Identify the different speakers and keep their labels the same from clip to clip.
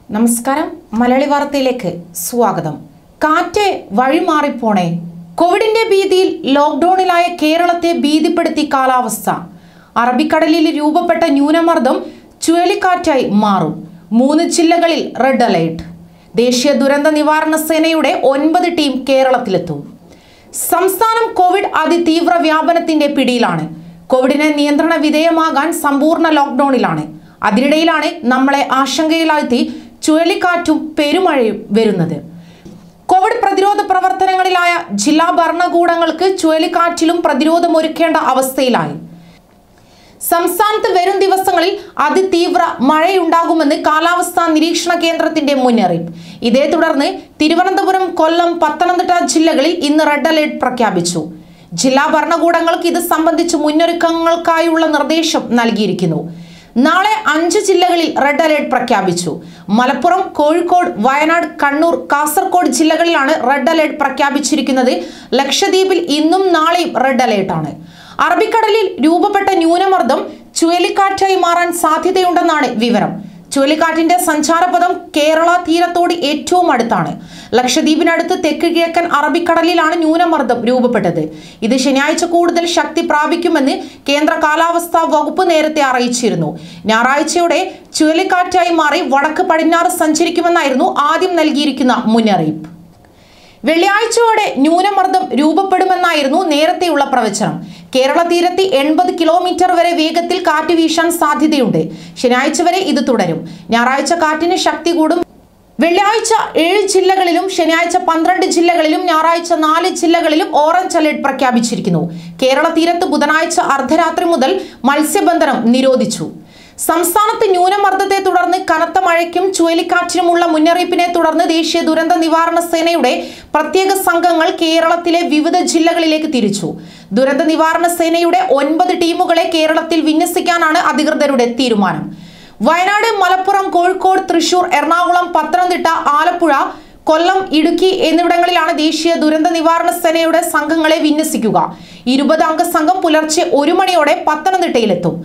Speaker 1: നമസ്കാരം മലയാളി വാർത്തയിലേക്ക് സ്വാഗതം കാറ്റ് വഴിമാറിപ്പോണേ കോവിഡിന്റെ ഭീതിയിൽ ലോക്ക്ഡൌണിലായ കേരളത്തെ ഭീതിപ്പെടുത്തി കാലാവസ്ഥ അറബിക്കടലിൽ രൂപപ്പെട്ട ന്യൂനമർദ്ദം ചുഴലിക്കാറ്റായി മാറും മൂന്ന് ജില്ലകളിൽ റെഡ് അലേർട്ട് ദേശീയ ദുരന്ത നിവാരണ സേനയുടെ ഒൻപത് ടീം കേരളത്തിലെത്തും സംസ്ഥാനം കോവിഡ് അതിതീവ്ര വ്യാപനത്തിന്റെ പിടിയിലാണ് കോവിഡിനെ നിയന്ത്രണ വിധേയമാകാൻ സമ്പൂർണ്ണ ലോക്ക്ഡൌണിലാണ് അതിനിടയിലാണ് നമ്മളെ ആശങ്കയിലാഴ്ത്തി ചുഴലിക്കാറ്റും പെരുമഴയും വരുന്നത് കോവിഡ് പ്രതിരോധ പ്രവർത്തനങ്ങളിലായ ജില്ലാ ഭരണകൂടങ്ങൾക്ക് ചുഴലിക്കാറ്റിലും പ്രതിരോധമൊരുക്കേണ്ട അവസ്ഥയിലായി സംസ്ഥാനത്ത് വരും ദിവസങ്ങളിൽ അതിതീവ്ര മഴയുണ്ടാകുമെന്ന് കാലാവസ്ഥാ നിരീക്ഷണ കേന്ദ്രത്തിന്റെ മുന്നറിയിപ്പ് ഇതേ തുടർന്ന് തിരുവനന്തപുരം കൊല്ലം പത്തനംതിട്ട ജില്ലകളിൽ ഇന്ന് റെഡ് അലേർട്ട് പ്രഖ്യാപിച്ചു ജില്ലാ ഭരണകൂടങ്ങൾക്ക് ഇത് സംബന്ധിച്ച് മുന്നൊരുക്കങ്ങൾക്കായുള്ള നിർദ്ദേശം നൽകിയിരിക്കുന്നു നാളെ അഞ്ച് ജില്ലകളിൽ റെഡ് അലേർട്ട് പ്രഖ്യാപിച്ചു മലപ്പുറം കോഴിക്കോട് വയനാട് കണ്ണൂർ കാസർഗോഡ് ജില്ലകളിലാണ് റെഡ് അലേർട്ട് പ്രഖ്യാപിച്ചിരിക്കുന്നത് ലക്ഷദ്വീപിൽ ഇന്നും നാളെയും റെഡ് അലേർട്ടാണ് അറബിക്കടലിൽ രൂപപ്പെട്ട ന്യൂനമർദ്ദം ചുഴലിക്കാറ്റായി മാറാൻ സാധ്യതയുണ്ടെന്നാണ് വിവരം ചുഴലിക്കാറ്റിന്റെ സഞ്ചാരപഥം കേരള തീരത്തോട് ഏറ്റവും അടുത്താണ് ലക്ഷദ്വീപിനടുത്ത് തെക്ക് കിഴക്കൻ അറബിക്കടലിലാണ് ന്യൂനമർദ്ദം രൂപപ്പെട്ടത് ഇത് ശനിയാഴ്ച കൂടുതൽ ശക്തി പ്രാപിക്കുമെന്ന് കേന്ദ്ര കാലാവസ്ഥാ വകുപ്പ് നേരത്തെ അറിയിച്ചിരുന്നു ഞായറാഴ്ചയോടെ ചുഴലിക്കാറ്റായി മാറി വടക്ക് പടിഞ്ഞാറ് സഞ്ചരിക്കുമെന്നായിരുന്നു ആദ്യം നൽകിയിരിക്കുന്ന മുന്നറിയിപ്പ് വെള്ളിയാഴ്ചയോടെ ന്യൂനമർദ്ദം രൂപപ്പെടുമെന്നായിരുന്നു നേരത്തെയുള്ള പ്രവചനം കേരള തീരത്ത് എൺപത് കിലോമീറ്റർ വരെ വേഗത്തിൽ കാറ്റ് വീശാൻ സാധ്യതയുണ്ട് ശനിയാഴ്ച വരെ ഇത് തുടരും ഞായറാഴ്ച കാറ്റിന് ശക്തി കൂടും വെള്ളിയാഴ്ച ഏഴ് ജില്ലകളിലും ശനിയാഴ്ച പന്ത്രണ്ട് ജില്ലകളിലും ഞായറാഴ്ച നാല് ജില്ലകളിലും ഓറഞ്ച് അലർട്ട് പ്രഖ്യാപിച്ചിരിക്കുന്നു കേരള തീരത്ത് ബുധനാഴ്ച അർദ്ധരാത്രി മുതൽ മത്സ്യബന്ധനം നിരോധിച്ചു സംസ്ഥാനത്ത് ന്യൂനമർദ്ദത്തെ തുടർന്ന് കനത്ത മഴയ്ക്കും ചുഴലിക്കാറ്റിനുമുള്ള മുന്നറിയിപ്പിനെ തുടർന്ന് ദേശീയ ദുരന്ത നിവാരണ സേനയുടെ പ്രത്യേക സംഘങ്ങൾ കേരളത്തിലെ വിവിധ ജില്ലകളിലേക്ക് തിരിച്ചു ദുരന്ത നിവാരണ സേനയുടെ ഒൻപത് ടീമുകളെ കേരളത്തിൽ വിന്യസിക്കാനാണ് അധികൃതരുടെ തീരുമാനം വയനാട് മലപ്പുറം കോഴിക്കോട് തൃശൂർ എറണാകുളം പത്തനംതിട്ട ആലപ്പുഴ കൊല്ലം ഇടുക്കി എന്നിവിടങ്ങളിലാണ് ദേശീയ ദുരന്ത നിവാരണ സേനയുടെ സംഘങ്ങളെ വിന്യസിക്കുക ഇരുപത് അംഗ സംഘം പുലർച്ചെ ഒരു മണിയോടെ പത്തനംതിട്ടയിലെത്തും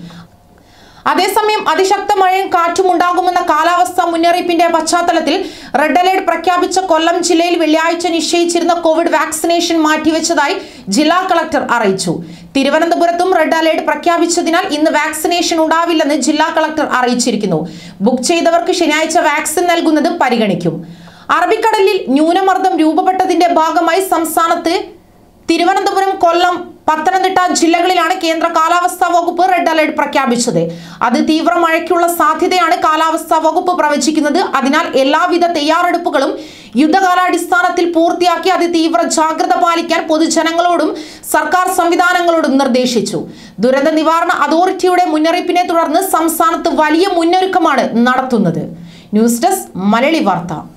Speaker 1: അതേസമയം അതിശക്ത മഴയും കാറ്റും ഉണ്ടാകുമെന്ന കാലാവസ്ഥാ മുന്നറിയിപ്പിന്റെ പശ്ചാത്തലത്തിൽ റെഡ് അലേർട്ട് പ്രഖ്യാപിച്ച കൊല്ലം ജില്ലയിൽ വെള്ളിയാഴ്ച നിശ്ചയിച്ചിരുന്ന കോവിഡ് വാക്സിനേഷൻ മാറ്റിവെച്ചതായി ജില്ലാ കളക്ടർ അറിയിച്ചു തിരുവനന്തപുരത്തും റെഡ് അലേർട്ട് പ്രഖ്യാപിച്ചതിനാൽ ഇന്ന് വാക്സിനേഷൻ ഉണ്ടാവില്ലെന്ന് ജില്ലാ കളക്ടർ അറിയിച്ചിരിക്കുന്നു ബുക്ക് ചെയ്തവർക്ക് ശനിയാഴ്ച വാക്സിൻ നൽകുന്നത് പരിഗണിക്കും അറബിക്കടലിൽ ന്യൂനമർദ്ദം രൂപപ്പെട്ടതിന്റെ ഭാഗമായി സംസ്ഥാനത്ത് തിരുവനന്തപുരം കൊല്ലം പത്തനംതിട്ട ജില്ലകളിലാണ് കേന്ദ്ര കാലാവസ്ഥാ വകുപ്പ് റെഡ് അലേർട്ട് പ്രഖ്യാപിച്ചത് അത് തീവ്ര മഴയ്ക്കുള്ള സാധ്യതയാണ് കാലാവസ്ഥാ വകുപ്പ് പ്രവചിക്കുന്നത് അതിനാൽ എല്ലാവിധ തയ്യാറെടുപ്പുകളും യുദ്ധകാലാടിസ്ഥാനത്തിൽ പൂർത്തിയാക്കി അതിതീവ്ര ജാഗ്രത പാലിക്കാൻ പൊതുജനങ്ങളോടും സർക്കാർ സംവിധാനങ്ങളോടും നിർദ്ദേശിച്ചു ദുരന്ത നിവാരണ അതോറിറ്റിയുടെ മുന്നറിയിപ്പിനെ തുടർന്ന് സംസ്ഥാനത്ത് വലിയ മുന്നൊരുക്കമാണ് നടത്തുന്നത് ന്യൂസ് ഡെസ്ക് മലയാളി വാർത്ത